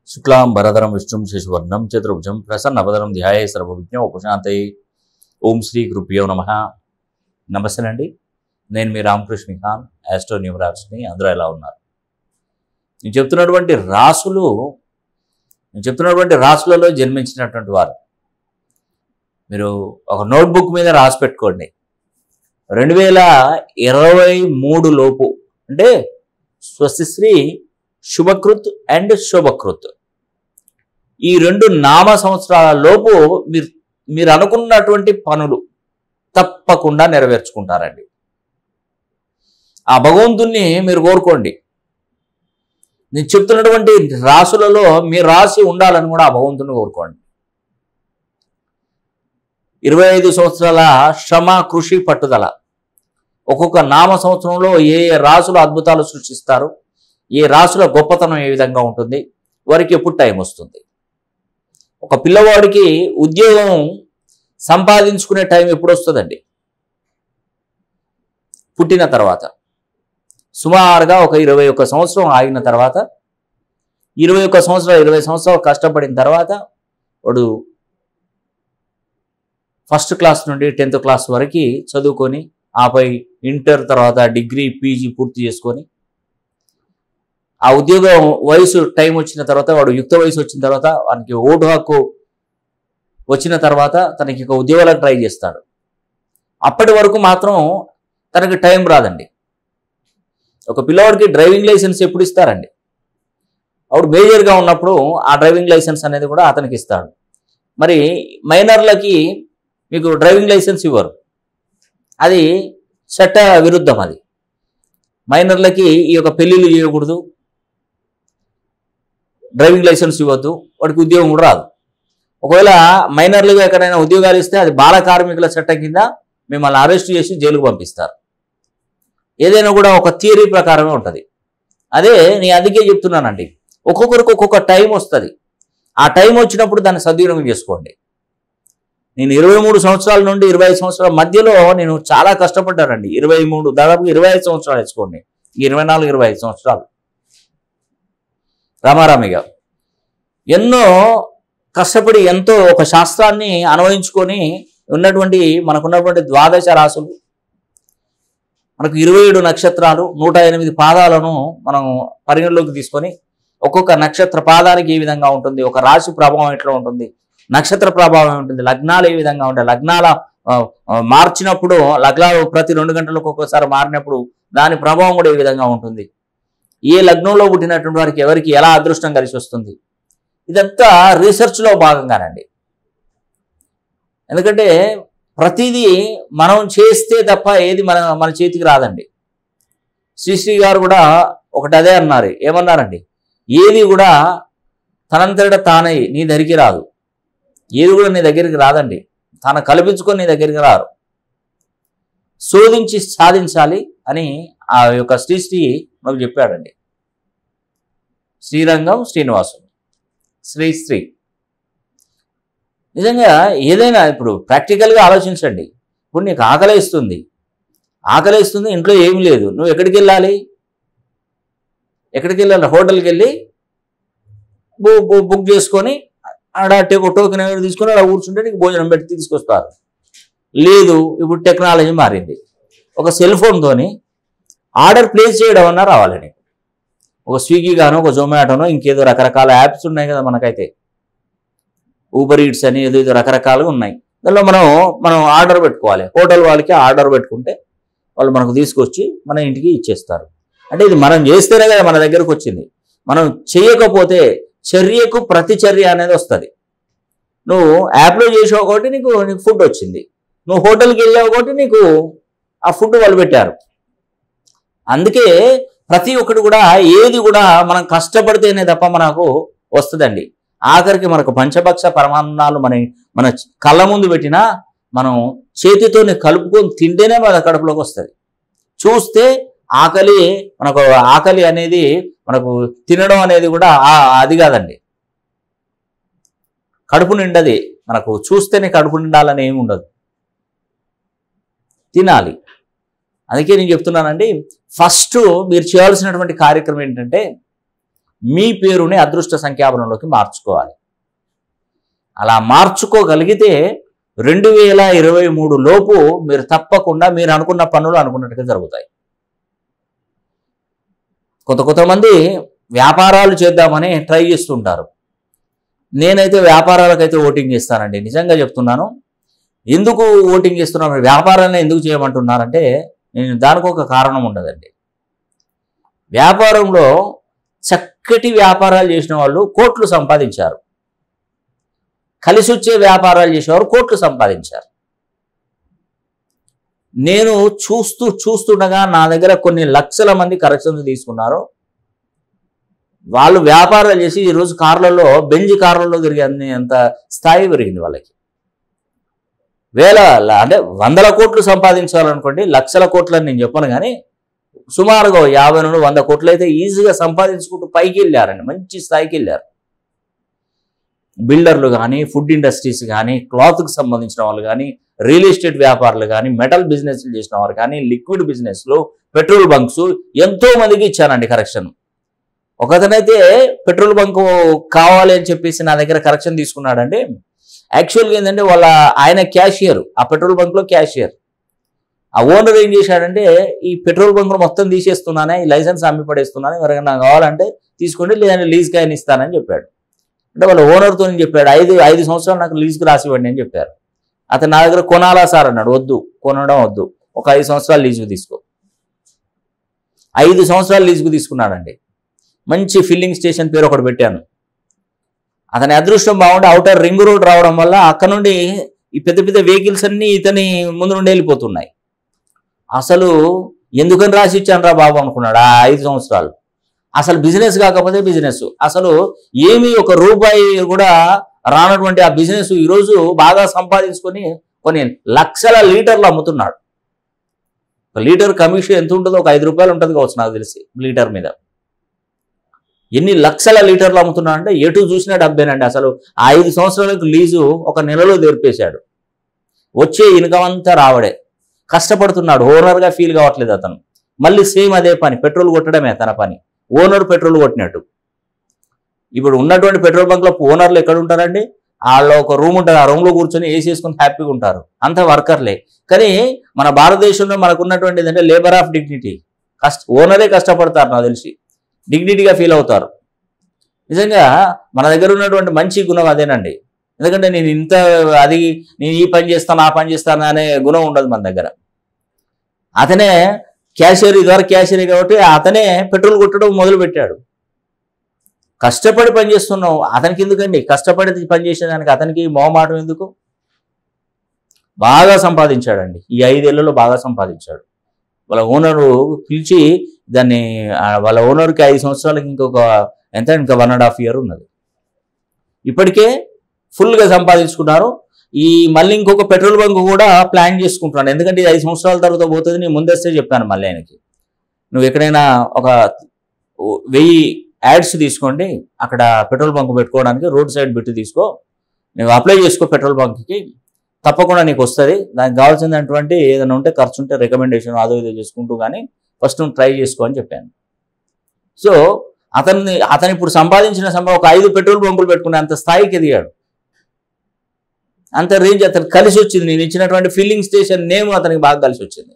శుక్లాం భరధరం విష్ణుం శశివర్ణం చతుర్భుజం ప్రసన్నవదనం ధ్యాయే సర్వవిజ్ఞ ఉపశాంతయే ఓం శ్రీ గురుభ్యో నమ నమస్తేనండి నేను మీ రామకృష్ణ ఖాన్ యాస్ట్రో న్యూమరాల్స్ని అందరూ ఎలా ఉన్నారు నేను చెప్తున్నటువంటి రాసులు నేను చెప్తున్నటువంటి రాసులలో జన్మించినటువంటి వారు మీరు ఒక నోట్బుక్ మీద రాసి పెట్టుకోండి రెండు వేల ఇరవై మూడు లోపు అంటే స్వస్తిశ్రీ శుభకృత్ అండ్ శుభకృత్ ఈ రెండు నామ సంవత్సరాల లోపు మీరు మీరు అనుకున్నటువంటి పనులు తప్పకుండా నెరవేర్చుకుంటారండి ఆ భగవంతుణ్ణి మీరు కోరుకోండి నేను చెప్తున్నటువంటి రాసులలో మీ రాసి ఉండాలని కూడా ఆ భగవంతుని కోరుకోండి ఇరవై ఐదు సంవత్సరాల శ్రమ కృషి పట్టుదల ఒక్కొక్క నామ సంవత్సరంలో ఏ ఏ రాసులు అద్భుతాలు సృష్టిస్తారు ఏ రాసుల గొప్పతనం ఏ విధంగా ఉంటుంది వారికి ఎప్పుడు టైం వస్తుంది ఒక పిల్లవాడికి ఉద్యోగం సంపాదించుకునే టైం ఎప్పుడు వస్తుందండి పుట్టిన తర్వాత సుమారుగా ఒక ఇరవై ఒక్క సంవత్సరం ఆగిన తర్వాత ఇరవై ఒక్క సంవత్సరాలు ఇరవై సంవత్సరాలు కష్టపడిన తర్వాత వాడు ఫస్ట్ క్లాస్ నుండి టెన్త్ క్లాస్ వరకు చదువుకొని ఆపై ఇంటర్ తర్వాత డిగ్రీ పీజీ పూర్తి చేసుకొని ఆ ఉద్యోగం వయసు టైం వచ్చిన తర్వాత వాడు యుక్త వయసు వచ్చిన తర్వాత వానికి ఓటు హక్కు వచ్చిన తర్వాత తనకి ఒక ఉద్యోగాలకు ట్రై చేస్తాడు అప్పటి వరకు మాత్రం తనకి టైం రాదండి ఒక పిల్లవాడికి డ్రైవింగ్ లైసెన్స్ ఎప్పుడు ఇస్తారండి అప్పుడు మేజర్గా ఉన్నప్పుడు ఆ డ్రైవింగ్ లైసెన్స్ అనేది కూడా అతనికి ఇస్తాడు మరి మైనర్లకి మీకు డ్రైవింగ్ లైసెన్స్ ఇవ్వరు అది చట్ట విరుద్ధం అది మైనర్లకి ఈ యొక్క పెళ్ళిళ్ళు చేయకూడదు డ్రైవింగ్ లైసెన్స్ ఇవ్వద్దు వాడికి ఉద్యోగం కూడా రాదు ఒకవేళ మైనర్లుగా ఎక్కడైనా ఉద్యోగాలు ఇస్తే అది బాల కార్మికుల చట్టం కింద మిమ్మల్ని అరెస్ట్ చేసి జైలుకు పంపిస్తారు ఏదైనా కూడా ఒక థియరీ ప్రకారమే ఉంటుంది అదే నేను అందుకే చెప్తున్నానండి ఒక్కొక్కరికి ఒక్కొక్క టైం వస్తుంది ఆ టైం వచ్చినప్పుడు దాన్ని సద్వినియోగం చేసుకోండి నేను ఇరవై మూడు సంవత్సరాల నుండి ఇరవై ఐదు సంవత్సరాల మధ్యలో నేను చాలా కష్టపడ్డానండి ఇరవై మూడు దాదాపు ఇరవై ఐదు సంవత్సరాలు వేసుకోండి ఇరవై నాలుగు ఇరవై ఐదు సంవత్సరాలు రామారామిగా ఎన్నో కష్టపడి ఎంతో ఒక శాస్త్రాన్ని అన్వయించుకొని ఉన్నటువంటి మనకున్నటువంటి ద్వాదశ రాసులు మనకు ఇరవై ఏడు నక్షత్రాలు నూట ఎనిమిది పాదాలను మనం పరిగణలోకి తీసుకొని ఒక్కొక్క నక్షత్ర పాదానికి ఏ విధంగా ఉంటుంది ఒక రాశి ప్రభావం ఎట్లా ఉంటుంది నక్షత్ర ప్రభావం ఉంటుంది లగ్నాలు ఏ విధంగా ఉంటాయి లగ్నాల ఆ, ఆ, మార్చినప్పుడు లగ్నాలు ప్రతి రెండు గంటలకు ఒక్కొక్కసారి మారినప్పుడు దాని ప్రభావం కూడా ఏ విధంగా ఉంటుంది ఏ లగ్నంలో పుట్టినటువంటి వారికి ఎవరికి ఎలా అదృష్టం కలిసి వస్తుంది ఇదంతా రీసెర్చ్లో భాగంగానండి ఎందుకంటే ప్రతిదీ మనం చేస్తే తప్ప ఏది మన మన చేతికి రాదండి శ్రీశ్రీ గారు కూడా ఒకటి అదే అన్నారు ఏమన్నారండి ఏది కూడా తనంతట తానై నీ దగ్గరికి రాదు ఏది కూడా నీ దగ్గరికి రాదండి తన కల్పించుకొని నీ దగ్గరికి రారు శోధించి సాధించాలి అని ఆ యొక్క శ్రీశ్రీ మనకు చెప్పాడండి శ్రీరంగం శ్రీనివాసు శ్రీశ్రీ నిజంగా ఏదైనా ఇప్పుడు ప్రాక్టికల్గా ఆలోచించండి ఇప్పుడు నీకు ఆకలిస్తుంది ఆకలిస్తుంది ఇంట్లో ఏమీ లేదు నువ్వు ఎక్కడికి వెళ్ళాలి ఎక్కడికి వెళ్ళాలి హోటల్కి వెళ్ళి బు- బు- బుక్ చేసుకొని ఆడ టె- టోకెన్ ఏదో తీసుకొని అలా కూర్చుంటే నీకు భోజనం పెట్టి తీసుకొస్తారు లేదు ఇప్పుడు టెక్నాలజీ మారింది ఒక సెల్ ఫోన్తోని ఆర్డర్ ప్లేస్ చేయడం అన్నా రావాలి నీకు ఒక స్విగ్గీ గానో ఒక జొమాటోనో ఇంకేదో రకరకాల యాప్స్ ఉన్నాయి కదా మనకైతే ఊబర్ ఈట్స్ అని ఏదో ఏదో రకరకాలుగా ఉన్నాయి దానిలో మనం మనం ఆర్డర్ పెట్టుకోవాలి హోటల్ వాళ్ళకి ఆర్డర్ పెట్టుకుంటే వాళ్ళు మనకు తీసుకొచ్చి మన ఇంటికి ఇచ్చేస్తారు అంటే ఇది మనం చేస్తేనే కదా మన దగ్గరకు వచ్చింది మనం చేయకపోతే చర్యకు ప్రతిచర్య అనేది వస్తుంది నువ్వు యాప్లో చేసావు కాబట్టి నీకు నీకు ఫుడ్ వచ్చింది నువ్వు హోటల్కి వెళ్ళావు కాబట్టి నీకు ఆ ఫుడ్ వాళ్ళు పెట్టారు అందుకే ప్రతి ఒక్కటి కూడా ఏది కూడా మనం కష్టపడితేనే తప్ప మనకు వస్తుందండి ఆఖరికి మనకు పంచభక్ష పరమాన్నాలు మన మన కళ్ళ ముందు పెట్టినా మనం చేతితోని కలుపుకొని తింటేనే మన కడుపులోకి వస్తుంది చూస్తే ఆకలి మనకు ఆకలి అనేది మనకు తినడం అనేది కూడా ఆ- అది కాదండి కడుపు నిండది మనకు చూస్తేనే కడుపు నిండాలని ఏమి ఉండదు తినాలి అందుకే నేను చెప్తున్నానండి ఫస్ట్ మీరు చేయాల్సినటువంటి కార్యక్రమం ఏంటంటే మీ పేరుని అదృష్ట సంఖ్యాబలంలోకి మార్చుకోవాలి అలా మార్చుకోగలిగితే రెండు వేల ఇరవై మూడు లోపు మీరు తప్పకుండా మీరు అనుకున్న పనులు అనుకున్నట్టుగా జరుగుతాయి కొంత కొంతమంది వ్యాపారాలు చేద్దామని ట్రై చేస్తుంటారు నేనైతే వ్యాపారాలకైతే ఓటింగ్ చేస్తానండి నిజంగా చెప్తున్నాను ఎందుకు ఓటింగ్ చేస్తున్నాను వ్యాపారాన్ని ఎందుకు చేయమంటున్నారంటే నేను దానికి ఒక కారణం ఉండదండి వ్యాపారంలో చక్కటి వ్యాపారాలు చేసిన వాళ్ళు కోట్లు సంపాదించారు కలిసి వచ్చే వ్యాపారాలు చేసేవారు కోట్లు సంపాదించారు నేను చూస్తూ చూస్తుండగా నా దగ్గర కొన్ని లక్షల మంది కరెక్షన్స్ తీసుకున్నారు వాళ్ళు వ్యాపారాలు చేసి ఈరోజు కార్లలో బెంజ్ కార్లలో తిరిగే అంత స్థాయి పెరిగింది వాళ్ళకి వేల అంటే వందల కోట్లు సంపాదించాలనుకోండి లక్షల కోట్లు అని నేను చెప్పను కానీ సుమారుగా యాభై నుండి వంద కోట్లు అయితే ఈజీగా సంపాదించుకుంటూ పైకి వెళ్ళారండి మంచి స్థాయికి వెళ్ళారు బిల్డర్లు కానీ ఫుడ్ ఇండస్ట్రీస్ కానీ క్లాత్కి సంబంధించిన వాళ్ళు కానీ రియల్ ఎస్టేట్ వ్యాపారులు కానీ మెటల్ బిజినెస్లు చేసిన వారు కానీ లిక్విడ్ బిజినెస్లు పెట్రోల్ బంక్స్ ఎంతో మందికి ఇచ్చానండి కరెక్షన్ ఒకతనైతే పెట్రోల్ బంక్ కావాలి అని చెప్పేసి నా దగ్గర కరెక్షన్ తీసుకున్నాడండి యాక్చువల్గా ఏంటంటే వాళ్ళ ఆయన క్యాషియర్ ఆ పెట్రోల్ బంక్లో క్యాషియర్ ఆ ఓనర్ ఏం చేశాడంటే ఈ పెట్రోల్ బంక్ను మొత్తం తీసేస్తున్నానే ఈ లైసెన్స్ అమ్మి పడేస్తున్నాను ఎవరికైనా కావాలంటే తీసుకోండి లేదంటే లీజ్కి ఆయన ఇస్తానని చెప్పాడు అంటే వాళ్ళ ఓనర్తో చెప్పాడు ఐదు ఐదు సంవత్సరాలు నాకు లీజ్కి రాసివ్వండి అని చెప్పారు అతను నా దగ్గర కొనాలా సార్ అన్నాడు వద్దు కొనడం వద్దు ఒక ఐదు సంవత్సరాలు లీజుకు తీసుకో ఐదు సంవత్సరాలు లీజుకు తీసుకున్నాడండి మంచి ఫిల్లింగ్ స్టేషన్ పేరు ఒకటి పెట్టాను అతని అదృష్టం బాగుండి అవుటర్ రింగ్ రోడ్ రావడం వల్ల అక్కడ నుండి ఈ పెద్ద పెద్ద వెహికల్స్ అన్నీ ఇతని ముందు నుండి వెళ్ళిపోతున్నాయి అసలు ఎందుకని రాసి ఇచ్చాను రా బాబు అనుకున్నాడు ఆ ఐదు సంవత్సరాలు అసలు బిజినెస్ కాకపోతే బిజినెస్ అసలు ఏమీ ఒక రూపాయి కూడా రానటువంటి ఆ బిజినెస్ ఈరోజు బాగా సంపాదించుకొని కొన్ని లక్షల లీటర్లు అమ్ముతున్నాడు ఒక లీటర్ కమిషన్ ఎంత ఉంటుందో ఒక ఐదు రూపాయలు ఉంటుంది కావచ్చు నాకు తెలిసి లీటర్ మీద ఎన్ని లక్షల లీటర్లు అమ్ముతున్నాడు అంటే ఎటు చూసినా డబ్బేనండి అసలు ఆ ఐదు సంవత్సరాలకు లీజు ఒక నెలలో తెరిపేశాడు వచ్చే ఇన్కమ్ అంతా రావడే కష్టపడుతున్నాడు ఓనర్గా ఫీల్ కావట్లేదు అతను మళ్ళీ సేమ్ అదే పని పెట్రోల్ కొట్టడమే తన పని ఓనర్ పెట్రోల్ కొట్టినట్టు ఇప్పుడు ఉన్నటువంటి పెట్రోల్ బంక్లో ఓనర్లు ఎక్కడ ఉంటారండి వాళ్ళ ఒక రూమ్ ఉంటుంది ఆ రూమ్లో కూర్చొని ఏసీ వేసుకొని హ్యాపీగా ఉంటారు అంత వర్కర్లే కానీ మన భారతదేశంలో మనకు ఉన్నటువంటి ఏంటంటే లేబర్ ఆఫ్ డిగ్నిటీ కష్ట ఓనరే కష్టపడతారు నాకు తెలిసి డిగ్నిటీగా ఫీల్ అవుతారు నిజంగా మన దగ్గర ఉన్నటువంటి మంచి గుణం అదేనండి ఎందుకంటే నేను ఇంత అది నేను ఈ పని చేస్తాను ఆ పని చేస్తాను అనే గుణం ఉండదు మన దగ్గర అతనే క్యాషియర్ ఇదివరకు క్యాషియర్ కాబట్టి అతనే పెట్రోల్ కొట్టడం మొదలు పెట్టాడు కష్టపడి పని చేస్తున్నావు అతనికి ఎందుకండి కష్టపడి పని చేసేదానికి అతనికి మొహమాటం ఎందుకు బాగా సంపాదించాడండి ఈ ఐదేళ్లలో బాగా సంపాదించాడు వాళ్ళ ఓనరు పిలిచి దాన్ని ఆ, వాళ్ళ ఓనర్కి ఐదు సంవత్సరాలకి ఇంకొక ఎంత ఇంకా వన్ అండ్ హాఫ్ ఇయర్ ఉన్నది ఇప్పటికే ఫుల్గా సంపాదించుకున్నారు ఈ మళ్ళీ ఇంకొక పెట్రోల్ బంక్ కూడా ప్లాన్ చేసుకుంటున్నాను ఎందుకంటే ఇది ఐదు సంవత్సరాల తర్వాత పోతుంది నేను ముందస్తే చెప్పాను మళ్ళీ ఆయనకి నువ్వు ఎక్కడైనా ఒక వెయ్యి యాడ్స్ తీసుకోండి అక్కడ పెట్రోల్ బంక్ పెట్టుకోవడానికి రోడ్ సైడ్ పెట్టి తీసుకో నువ్వు అప్లై చేసుకో పెట్రోల్ బంక్కి తప్పకుండా నీకు వస్తుంది దానికి కావాల్సినటువంటి ఏదైనా ఉంటే ఖర్చు ఉంటే రికమెండేషన్ అదో ఇదో చేసుకుంటూ కానీ ఫస్ట్ నువ్వు ట్రై చేసుకో అని చెప్పాను సో అతన్ని అతను ఇప్పుడు సంపాదించిన సంపాదన ఒక ఐదు పెట్రోల్ బంకులు పెట్టుకునే అంత స్థాయికి ఎదిగాడు అంత రేంజ్ అతను కలిసి వచ్చింది నేను ఇచ్చినటువంటి ఫిల్లింగ్ స్టేషన్ నేమ్ అతనికి బాగా కలిసి వచ్చింది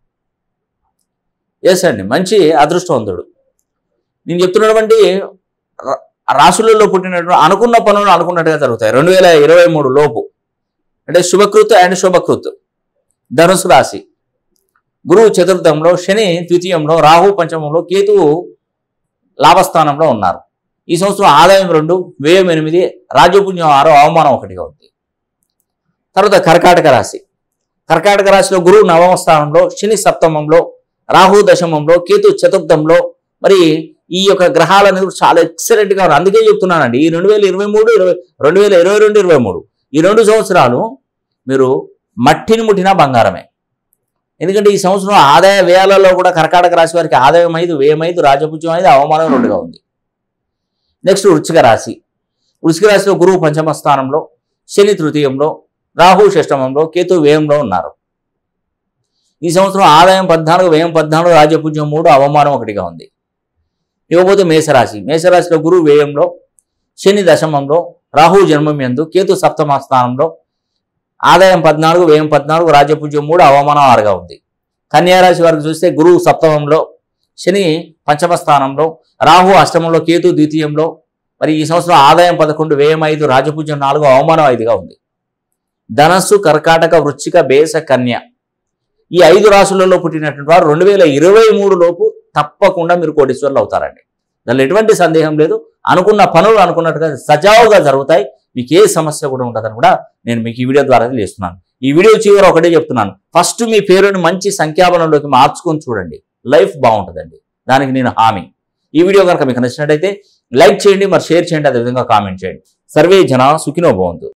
ఎస్ అండి మంచి అదృష్టవంతుడు నేను చెప్తున్నటువంటి రా- రాశులలో పుట్టినటువంటి అనుకున్న పనులు అనుకున్నట్టుగా జరుగుతాయి రెండు వేల ఇరవై మూడు లోపు అంటే శుభకృత్ అండ్ శుభకృత్ ధనుసు రాశి గురువు చతుర్థంలో శని ద్వితీయంలో రాహు పంచమంలో కేతువు లాభస్థానంలో ఉన్నారు ఈ సంవత్సరం ఆదాయం రెండు వ్యయం ఎనిమిది రాజ్యపుణ్యం ఆరు అవమానం ఒకటిగా ఉంది తర్వాత కర్కాటక రాశి కర్కాటక రాశిలో గురువు నవమ స్థానంలో శని సప్తమంలో రాహు దశమంలో కేతు చతుర్థంలో మరి ఈ యొక్క గ్రహాలు అనేది కూడా చాలా ఎక్సలెంట్ గా ఉన్నాయి అందుకే చెప్తున్నానండి ఈ రెండు వేల ఇరవై మూడు ఇరవై రెండు వేల ఇరవై రెండు ఇరవై మూడు ఈ రెండు సంవత్సరాలు మీరు మట్టిని ముట్టినా బంగారమే ఎందుకంటే ఈ సంవత్సరం ఆదాయ వ్యయాలలో కూడా కర్కాటక రాశి వారికి ఆదాయం ఐదు వ్యయం ఐదు రాజపుత్యం ఐదు అవమానం రెండుగా ఉంది నెక్స్ట్ వృశ్చిక రాశి వృశ్చిక రాశిలో గురువు పంచమ స్థానంలో శని తృతీయంలో రాహు షష్టమంలో కేతు వ్యయంలో ఉన్నారు ఈ సంవత్సరం ఆదాయం పద్నాలుగు వ్యయం పద్నాలుగు రాజపుత్యం మూడు అవమానం ఒకటిగా ఉంది ఇకపోతే మేషరాశి మేషరాశిలో గురువు వ్యయంలో శని దశమంలో రాహు జన్మం ఎందు కేతు సప్తమ స్థానంలో ఆదాయం పద్నాలుగు వ్యయం పద్నాలుగు రాజ్యపూజ్యం మూడు అవమానం ఆరుగా ఉంది కన్యారాశి వారికి చూస్తే గురువు సప్తమంలో శని పంచమ స్థానంలో రాహు అష్టమంలో కేతు ద్వితీయంలో మరి ఈ సంవత్సరం ఆదాయం పదకొండు వ్యయం ఐదు రాజపూజ్యం నాలుగు అవమానం ఐదుగా ఉంది ధనస్సు కర్కాటక వృచ్చిక బేస కన్య ఈ ఐదు రాశులలో పుట్టినటువంటి వారు రెండు వేల ఇరవై మూడు లోపు తప్పకుండా మీరు కోటీశ్వర్లు అవుతారండి దానిలో ఎటువంటి సందేహం లేదు అనుకున్న పనులు అనుకున్నట్టుగా సజావుగా జరుగుతాయి మీకు ఏ సమస్య కూడా ఉండదని కూడా నేను మీకు ఈ వీడియో ద్వారా తెలియజేస్తున్నాను ఈ వీడియో చివర ఒకటే చెప్తున్నాను ఫస్ట్ మీ పేరుని మంచి సంఖ్యాబలంలోకి మార్చుకొని చూడండి లైఫ్ బాగుంటుందండి దానికి నేను హామీ ఈ వీడియో కనుక మీకు నచ్చినట్టయితే లైక్ చేయండి మరి షేర్ చేయండి అదేవిధంగా కామెంట్ చేయండి సర్వే జన సుఖినో భవంతు